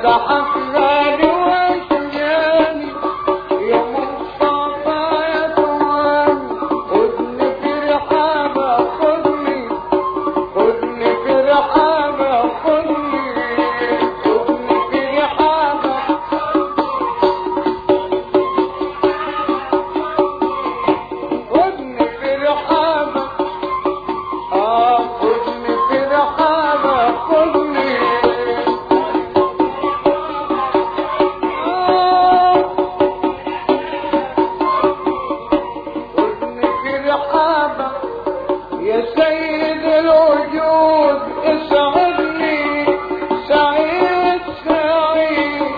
أحفادي وأشجاني يا مصطفى يا تواني خدني في رحابة خدني خدني في رحابة خدني خدني في رحابة خدني في رحابة آه خدني في رحابة خدني آه خدني في رحابة يا سيد الوجود اسعدني سعيد سعيد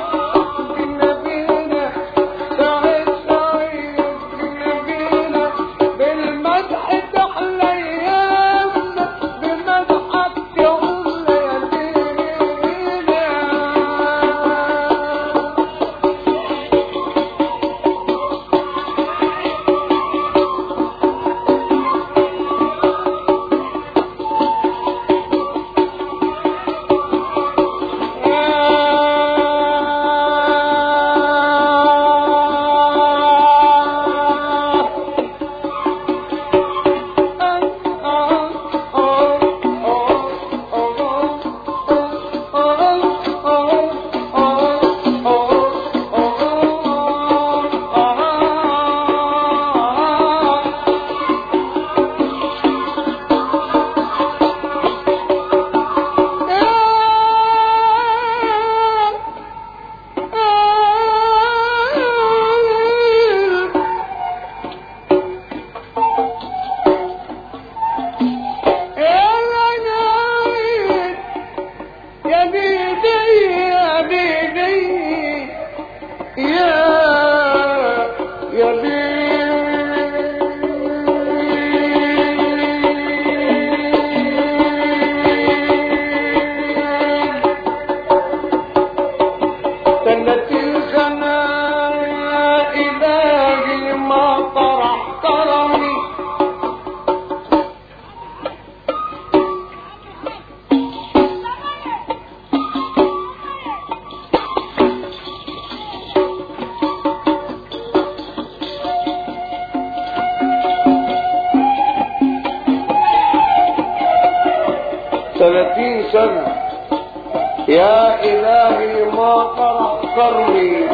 بنبينا سعيد سعيد بنبينا بالمدح تحلى ايامنا بمدحك تقول ليالينا يا بيدي يا بيدي يا يا بيدي سنة سنة إلهي ما طرح كرمي ثلاثين سنة يا إلهي ما طرح كرمي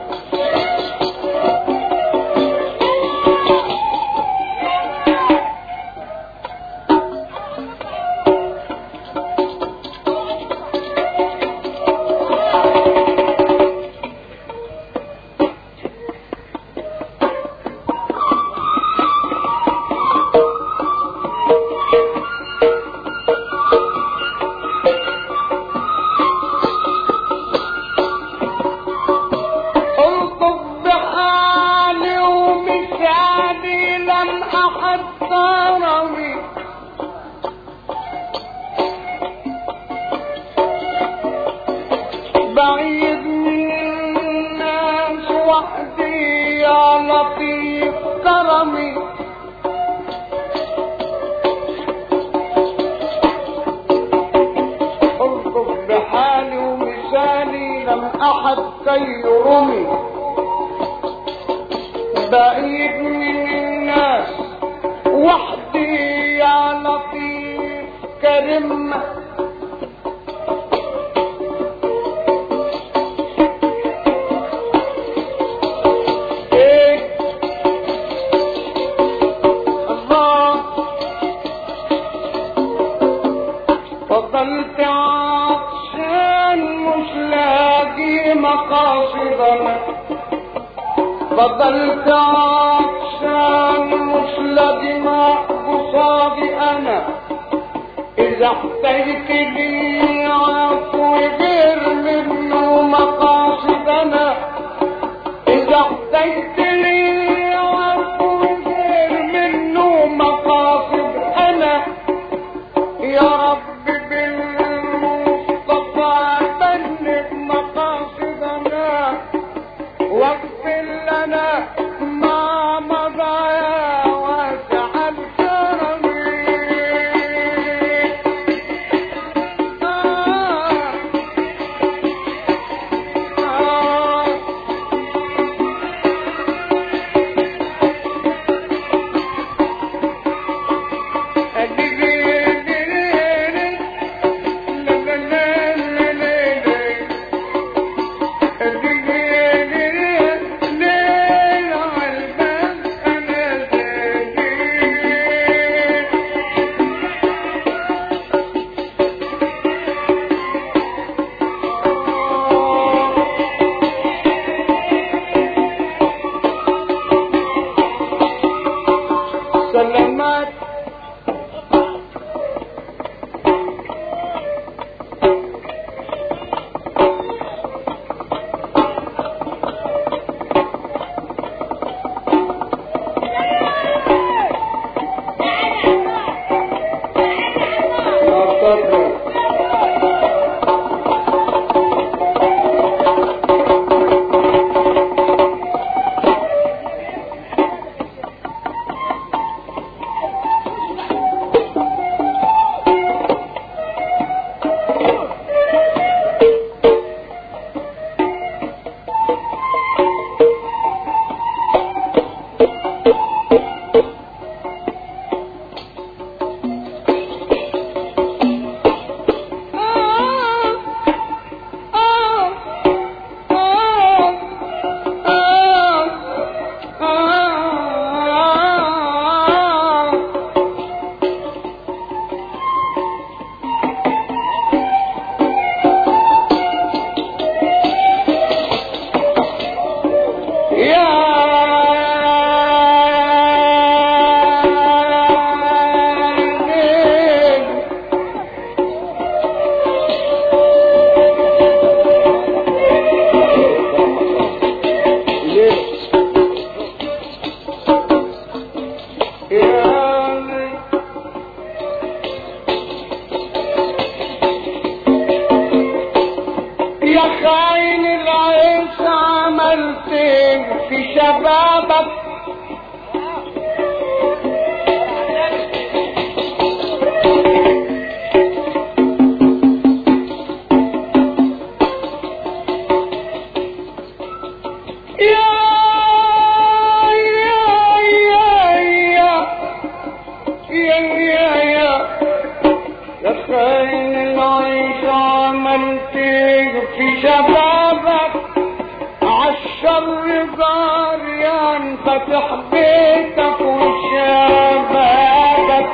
الطف بحالي ومثالي لم أحد ضربي بعيد من الناس وحدي يا لطيف كرمي الطف بحالي ومثالي لم أحد يرمي بعيد من الناس وحدي يا لطيف كرم ايه الله فضلت عطشان مش لاقي مقاصدنا فضلت عطشان مش لاقي قصادي انا اذا احتجت لي عفو غير منه مقاصدنا اذا احتجت لي عفو غير منه مقاصد انا يا رب بالمصطفى بلغ مقاصدنا واغفر لنا ما مضى يا واسع الكرم آه سلامات يا خاين العيش عملت في شبابك يا يا يا يا يا يا يا يا خاين العيش عملت في شبابك عالشر ضاريان فتح بيتك وشبابك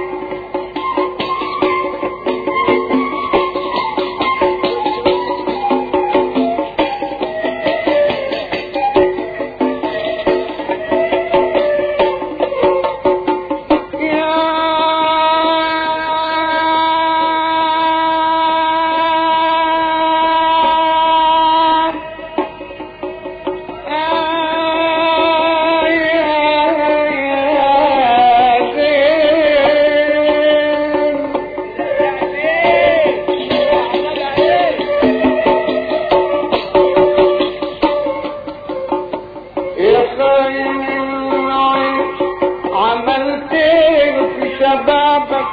يا خاين العين عملت ايه في شبابك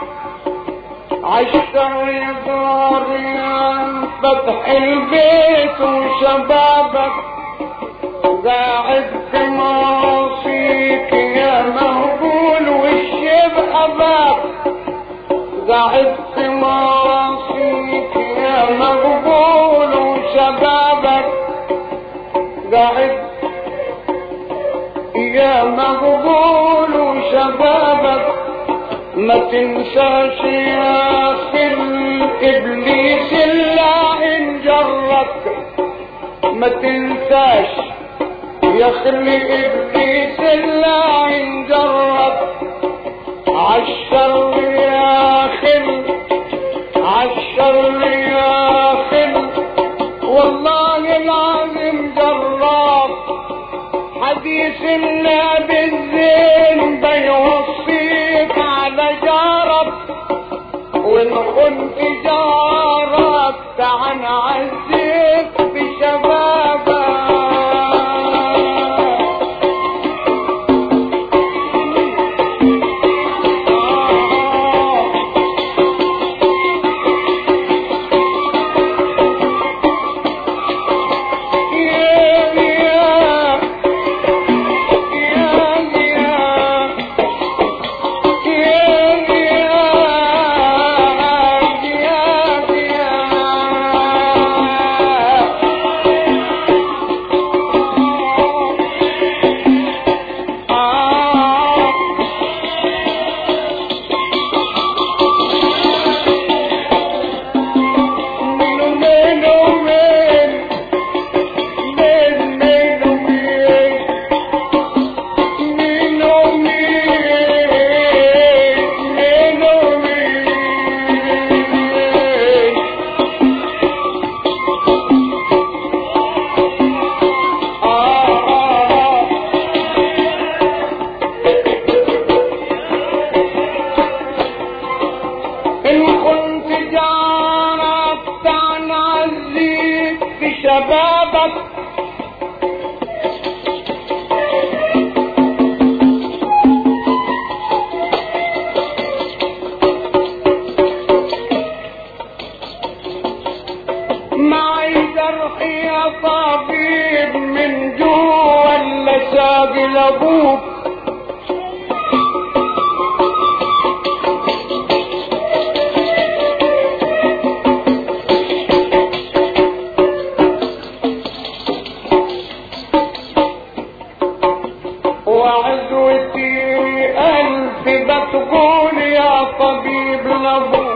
عشر يا فتح البيت وشبابك قاعد في معاصيك يا مهبول والشيب أباك قاعد في معاصيك يا مقبول وشبابك قاعد يا مقبول وشبابك ما تنساش يا اخي ابليس اللاعن جرك ما تنساش يا خلي ابليس اللاعن جرك عالشر يا خل عالشر يا خل والله العظيم جرب حديث النبي الزين بيوصيك على جارك وان كنت جارك تعال عزيك بشبابك Yeah. وعزوتي ألف بتقول يا طبيب لابو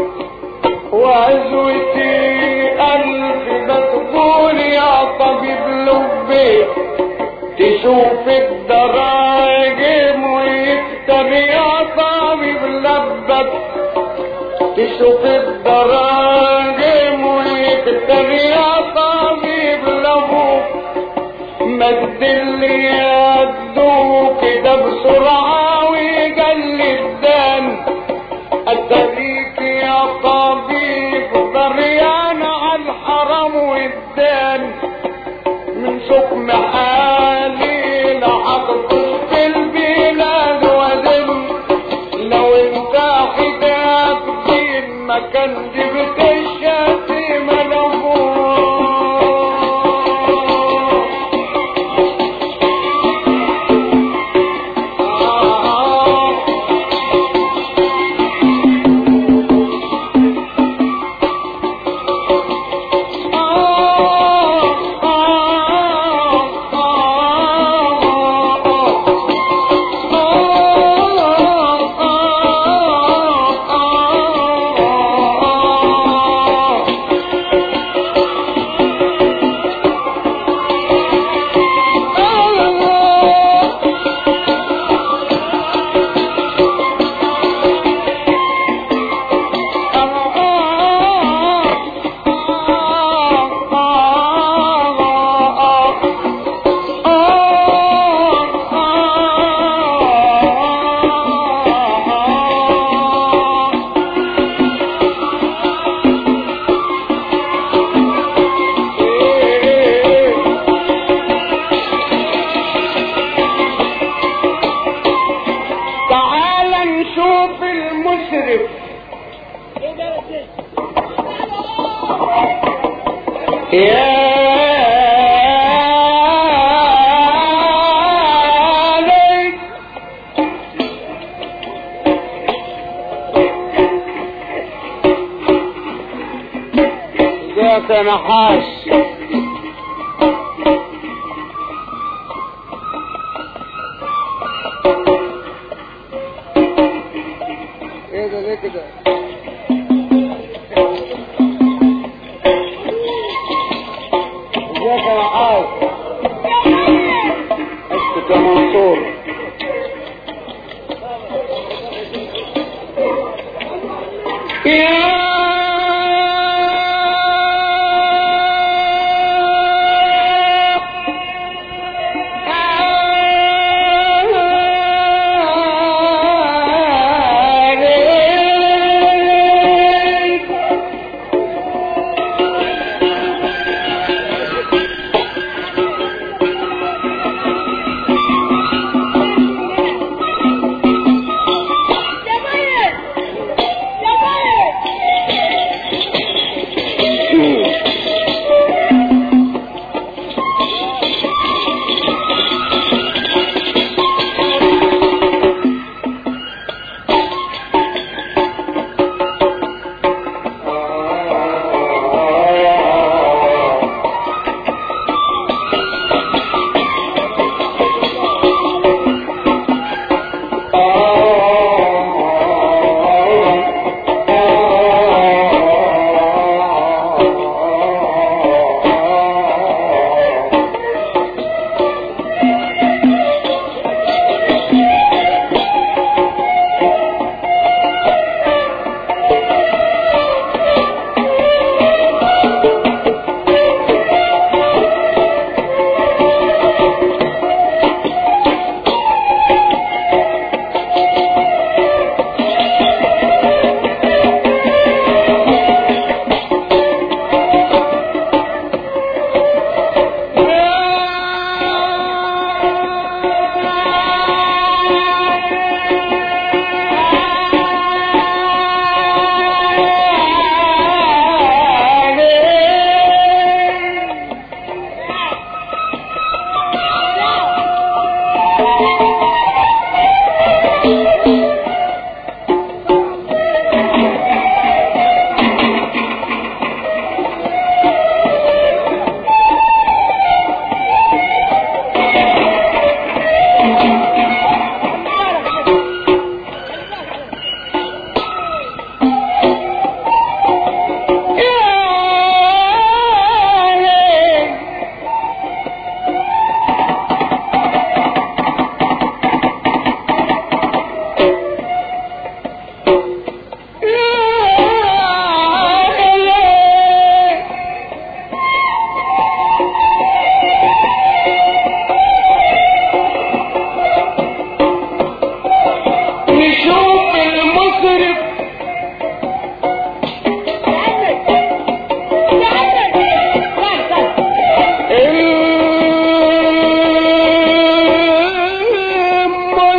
وعزوتي ألف بتقول يا طبيب لبي تشوف الدراجم ويكتر يا طبيب لبك تشوف الدراجم ويكتر يا طبيب لابوك مد اللي يده كده بسرعة ويجلي الدم أتريك يا طبيب ضريان على الحرم والدم من سكم حالي لحقتش في البلاد وزن لو انت حداك دين ما كان جبت الشتيمة لابوك تعال نشوف المسرف يا ليل ذاك نحاس ايه ده ليه كده ازيك يا نحاس اسكت يا منصور جميل جميل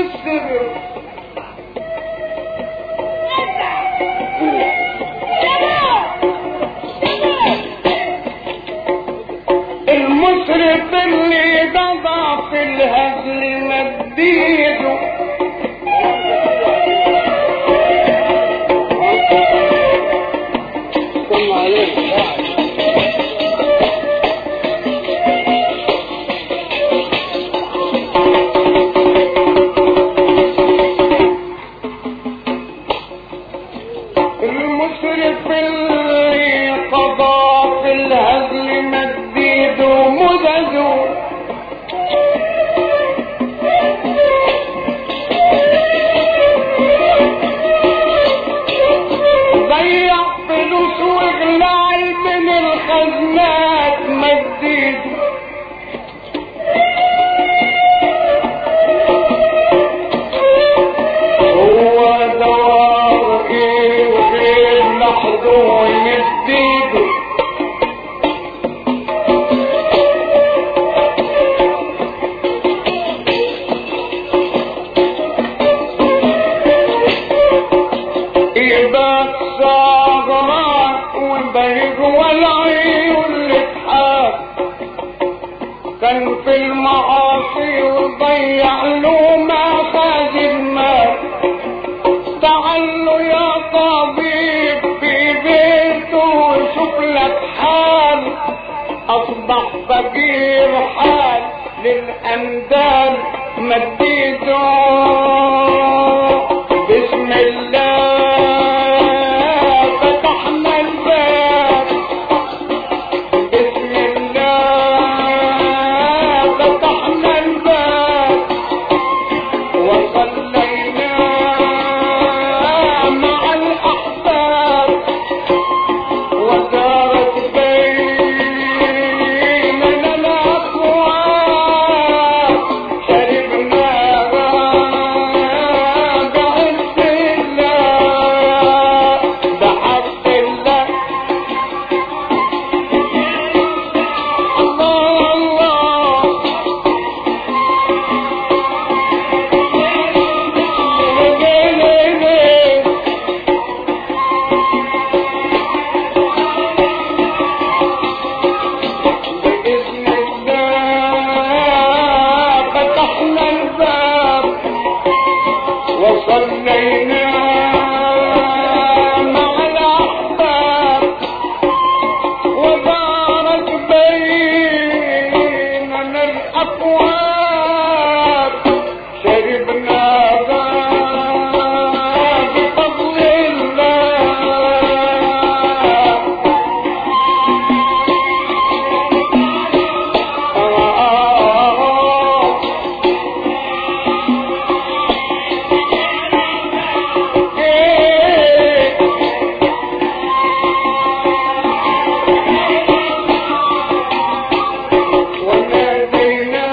المصر المشرف اللي ضضع في الهزل مديده ثم عليه المشرف اللي قضى في الهزل مديده مدده ضيع فلوس وغلال من الخزنات مديده هو دوار ايه وغير لحظه ويديده يبقى صغران وبهج والعيون الاتحاد كان في المعاصي وضيع له ما خد المال تعال له يا طبيب في بيته وشوف لك حال اصبح فقير حال للاندال مديده بسم الله فتحنا الباب بسم الله فتحنا الباب وصلينا مع الأحباب ودارت بيننا الأقوال شربنا بعز الله بحق الله الله الله بإذن الله فتحنا الباب وصلينا مع الأحباب ودارت بيننا الأبواب شربنا بفضل الله آه إيه ونادينا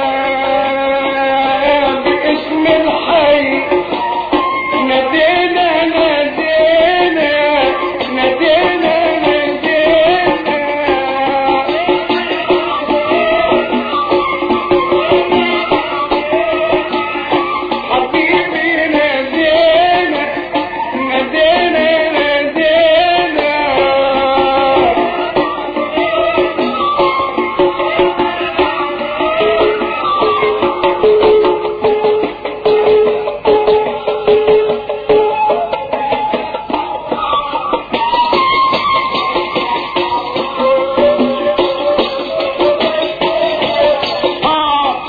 باسم الحي نادينا نادينا نادينا نادينا حبيبي نادينا نادينا نادينا آه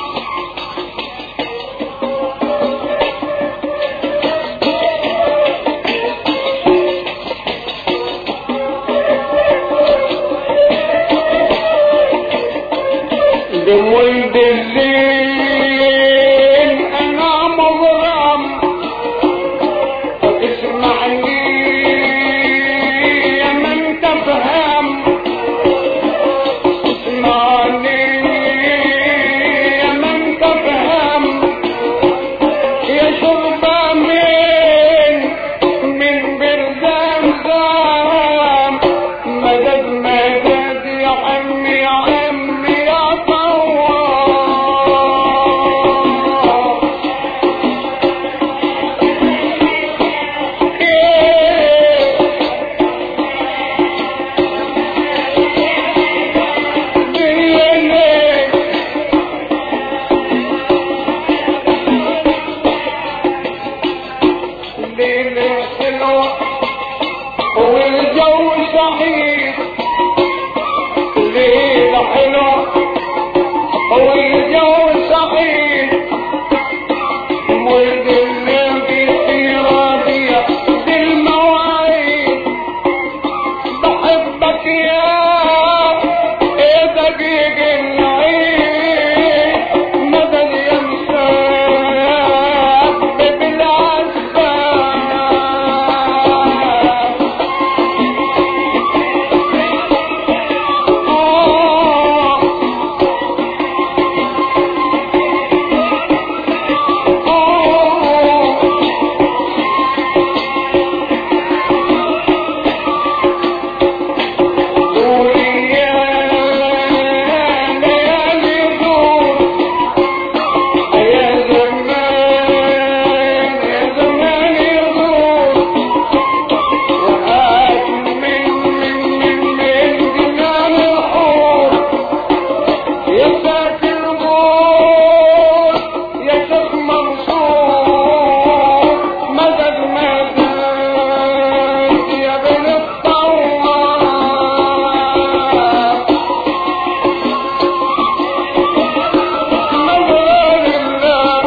بولد الليل انا مغرم اسمعني يا من تفهم اسمعني يا من تفهم يا شربة من من بردان خام مدد مدد يا عمي يا عمي يا طوال والجو سعيد ليلة حلوة والجو سعيد ولد النبي في ربيع ذي المواعيد بحبك يا ايه دقيق العيد مدد يمساك بالعساك آه آه قولي يا ليالي دور يا زمان يا زمان يدور وهات من من من من جنان الحور يا ساكن موت يا شيخ منصور مدد مدد يا بن الطوار مدد الله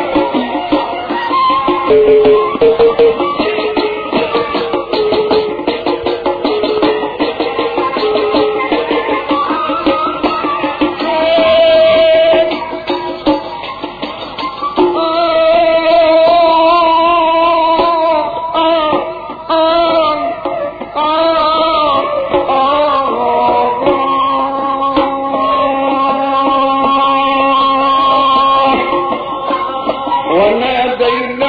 ونادينا